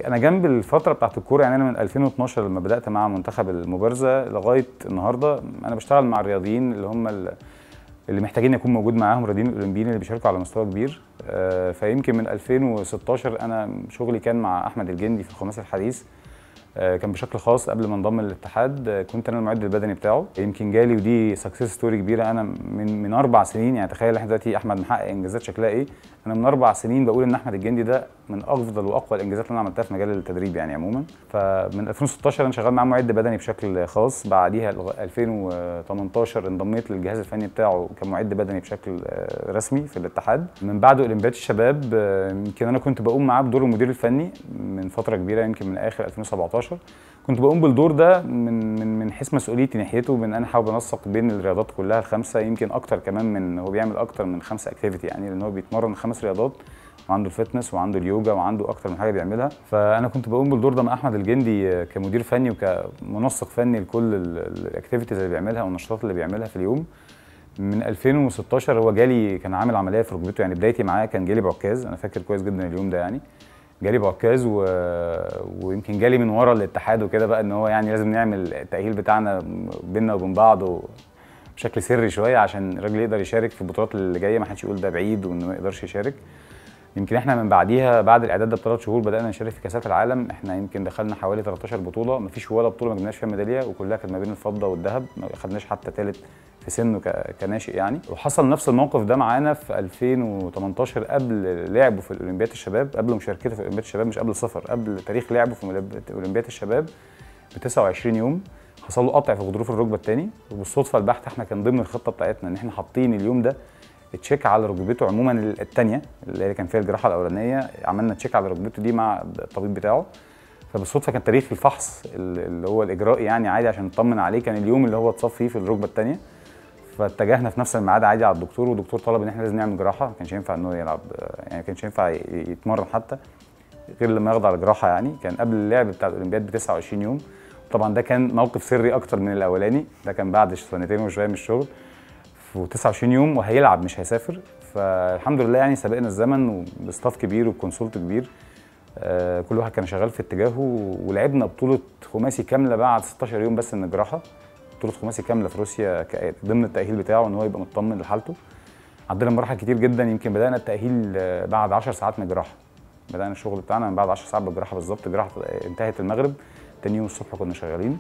انا جنب الفتره بتاعت الكوره يعني انا من 2012 لما بدات مع منتخب المبارزه لغايه النهارده انا بشتغل مع الرياضيين اللي هم ال- اللي محتاجين يكون موجود معاهم الرياضيين الاولمبيين اللي بيشاركوا على مستوى كبير آه، فيمكن من 2016 انا شغلي كان مع احمد الجندي في الخماسي الحديث آه، كان بشكل خاص قبل ما انضم للاتحاد آه، كنت انا المعد البدني بتاعه يمكن جالي ودي سكسس ستوري كبيره انا من من اربع سنين يعني تخيل احنا دلوقتي احمد محقق انجازات شكلها ايه انا من اربع سنين بقول ان احمد الجندي ده من افضل واقوى الانجازات اللي انا عملتها في مجال التدريب يعني عموما فمن 2016 انا شغال معاه معد بدني بشكل خاص بعديها لغ- 2018 انضميت للجهاز الفني بتاعه كمعد بدني بشكل آه، رسمي في الاتحاد من بعد اولمبياد الشباب آه، يمكن انا كنت بقوم معاه بدور المدير الفني من فتره كبيره يمكن من اخر 2017 كنت بقوم بالدور ده من من من حيث مسؤوليتي ناحيته بان انا حابب انسق بين الرياضات كلها الخمسه يمكن اكتر كمان من هو بيعمل اكتر من خمسه اكتيفيتي يعني لان هو بيتمرن خمس رياضات وعنده الفتنس وعنده اليوجا وعنده اكتر من حاجه بيعملها فانا كنت بقوم بالدور ده مع احمد الجندي آه، كمدير فني وكمنسق فني لكل الاكتيفيتيز اللي بيعملها والنشاطات اللي بيعملها في اليوم من 2016 هو جالي كان عامل عمليه في ركبته يعني بدايتي معاه كان جالي بعكاز انا فاكر كويس جدا اليوم ده يعني جالي بعكاز و... ويمكن جالي من ورا الاتحاد وكده بقى ان هو يعني لازم نعمل التاهيل بتاعنا بينا وبين بعض و... بشكل سري شويه عشان الراجل يقدر يشارك في البطولات اللي جايه ما حدش يقول ده بعيد وانه ما يقدرش يشارك يمكن احنا من بعديها بعد الاعداد ده بثلاث شهور بدانا نشارك في كاسات العالم احنا يمكن دخلنا حوالي 13 بطوله ما فيش ولا بطوله ما جبناش فيها ميداليه وكلها كانت ما بين الفضه والذهب ما خدناش حتى ثالث في سنه ك- كناشئ يعني وحصل نفس الموقف ده معانا في 2018 قبل لعبه في الاولمبياد الشباب قبل مشاركته في اولمبياد الشباب مش قبل السفر قبل تاريخ لعبه في ملعب- اولمبياد الشباب ب 29 يوم حصل له قطع في غضروف الركبه الثاني وبالصدفه البحته احنا كان ضمن الخطه بتاعتنا ان احنا حاطين اليوم ده تشيك على ركبته عموما الثانيه اللي هي كان فيها الجراحه الاولانيه عملنا تشيك على ركبته دي مع الطبيب بتاعه فبالصدفه كان تاريخ الفحص اللي هو الاجرائي يعني عادي عشان نطمن عليه كان اليوم اللي هو اتصاب فيه في الركبه الثانيه فاتجهنا في نفس الميعاد عادي على الدكتور والدكتور طلب ان احنا لازم نعمل جراحه ما كانش ينفع ان هو يلعب يعني ما كانش ينفع ي- يتمرن حتى غير لما يخضع لجراحه يعني كان قبل اللعب بتاع الاولمبياد ب 29 يوم طبعا ده كان موقف سري اكتر من الاولاني ده كان بعد سنتين وشويه من الشغل في 29 يوم وهيلعب مش هيسافر فالحمد لله يعني سبقنا الزمن وبستاف كبير وبكونسولت كبير آه، كل واحد كان شغال في اتجاهه ولعبنا بطولة خماسي كاملة بعد 16 يوم بس من الجراحة بطولة خماسي كاملة في روسيا ك- ضمن التأهيل بتاعه ان هو يبقى مطمن لحالته عندنا مراحل كتير جدا يمكن بدأنا التأهيل آه، بعد 10 ساعات من الجراحة بدأنا الشغل بتاعنا من بعد 10 ساعات بالجراحة بالظبط الجراحة انتهت المغرب تاني يوم الصبح كنا شغالين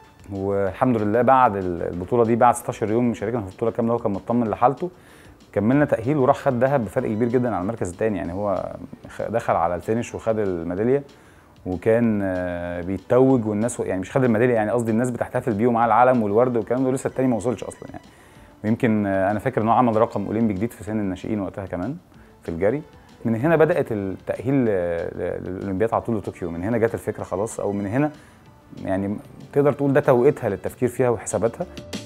والحمد لله بعد البطوله دي بعد 16 يوم شاركنا في بطوله كامله هو كان مطمن لحالته كملنا تاهيل وراح خد ذهب بفرق كبير جدا عن المركز الثاني يعني هو خ- دخل على الفينش وخد الميداليه وكان آه، بيتوج والناس يعني مش خد الميداليه يعني قصدي الناس بتحتفل بيه ومعاه العلم والورد والكلام ده ولسه الثاني ما وصلش اصلا يعني ويمكن آه، انا فاكر ان هو عمل رقم اولمبي جديد في سن الناشئين وقتها كمان في الجري من هنا بدات التاهيل آه، للاولمبياد على طول لطوكيو من هنا جت الفكره خلاص او من هنا يعني تقدر تقول ده توقيتها للتفكير فيها وحساباتها